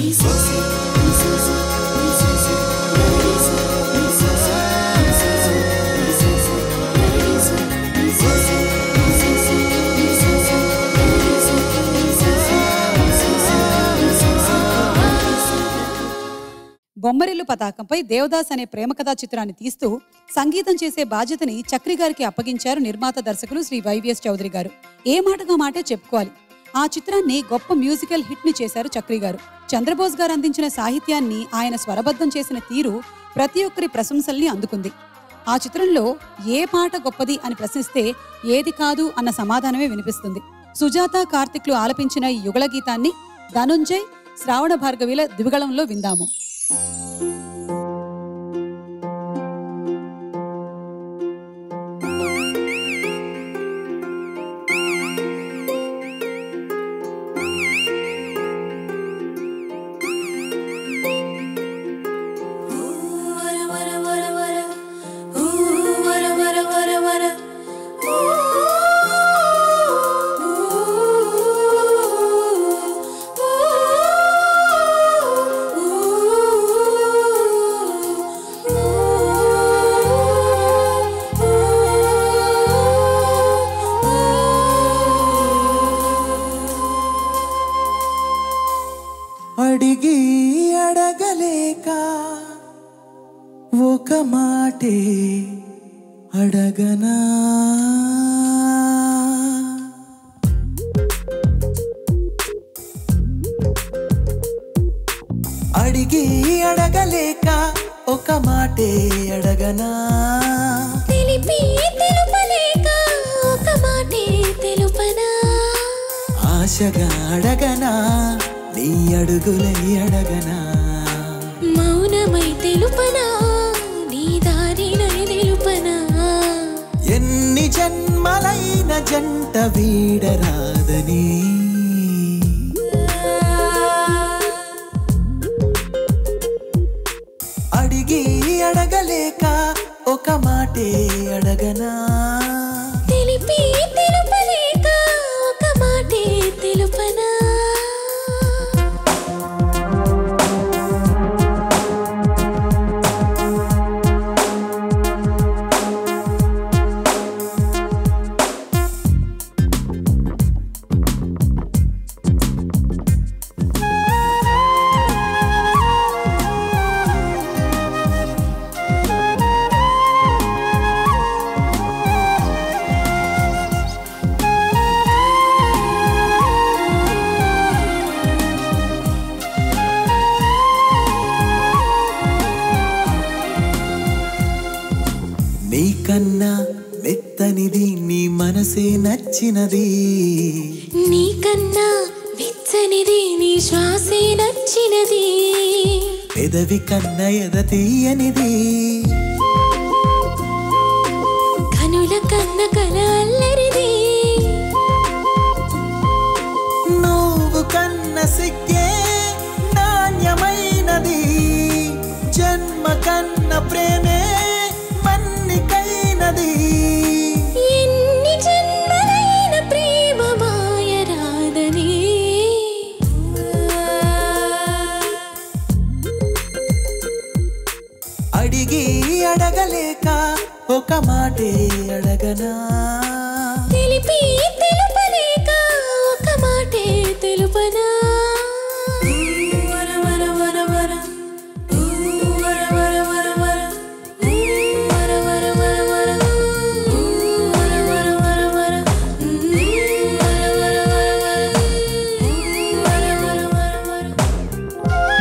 బొమ్మరిల్లు పతాకంపై దేవదాస్ అనే ప్రేమ కథా చిత్రాన్ని తీస్తూ సంగీతం చేసే బాధ్యతని చక్రి గారికి అప్పగించారు నిర్మాత దర్శకులు శ్రీ వైవిఎస్ చౌదరి గారు ఏ మాటగా మాటే చెప్పుకోవాలి ఆ చిత్రాన్ని గొప్ప మ్యూజికల్ హిట్ ని చేశారు చక్రి గారు చంద్రబోస్ గారు అందించిన సాహిత్యాన్ని ఆయన స్వరబద్ధం చేసిన తీరు ప్రతి ఒక్కరి ప్రశంసల్ని అందుకుంది ఆ చిత్రంలో ఏ పాట గొప్పది అని ప్రశ్నిస్తే ఏది కాదు అన్న సమాధానమే వినిపిస్తుంది సుజాత కార్తిక్లు ఆలపించిన ఈ యుగళ గీతాన్ని ధనుంజయ్ శ్రావణ భార్గవిల దివిగళంలో విందాము అడిగి అడగలేక ఒక మాటే అడగనా అడిగి అడగలేక ఒక మాటే అడగనా తెలిపి తెలుపలేక ఒక మాటే తెలుపనా ఆశగా అడగనా నీ అడుగులై అడగనా మౌనమై తెలుపనా నీ దారినై తెలుపనా ఎన్ని జన్మలైన జంట వీడరాదని అడిగి అడగలేక ఒక మాటే అడగనా తెలిపి తెలుపలేక ఒక మాటే తెలుపనా నీకన్నా మెత్తనిది నీ మనసే నచ్చినది నీకన్నా వెచ్చనిది నీ శ్వాసే నచ్చినది పెదవి కన్న ఎద తీయనిది కనుల కన్న కల అల్లరిది నువ్వు కన్న సిగ్గే నాణ్యమైనది జన్మ కన్న ప్రేమే మన్నికైనది ఎన్ని జన్మలైన ప్రేమ మాయరాదని అడిగి అడగలేక ఒక మాటే అడగనా తెలిపి తెలుపలేక ఒక మాటే తెలుపనా వర వర వర వర ఊ వర వర వర వర ఊ వర వర వర వర ఊ వర వర వర వర ఊ వర వర వర వర ఊ వర వర వర వర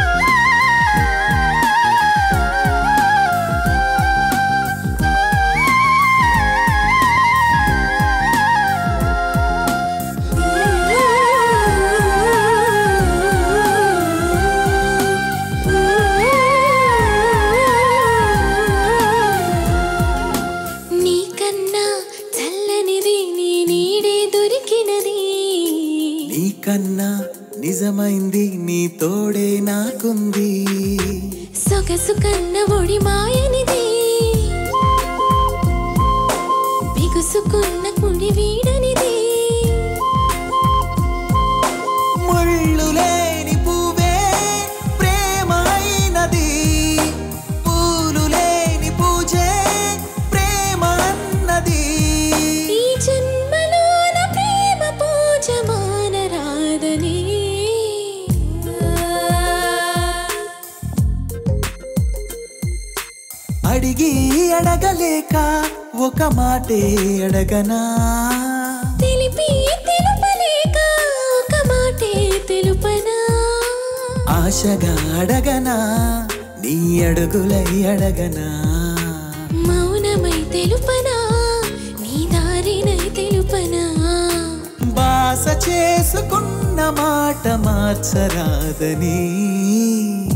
నీకన్నా చల్లనిది నీ నీడే దొరికినది నీకన్నా నిజమైంది నీ తోడే నాకుంది సొగసు కన్న ఒడి మాయనిది బిగుసుకున్న కుడి వీడనిది ముళ్ళు లేని పువ్వే అడిగి అడగలేక ఒక మాటే అడగనా తెలిపి తెలుపలేక ఒక మాటే తెలుపనా ఆశగా అడగనా నీ అడుగులై అడగనా మౌనమై తెలుపనా నీ దారినై తెలుపనా బాస చేసుకున్న మాట మార్చరాదని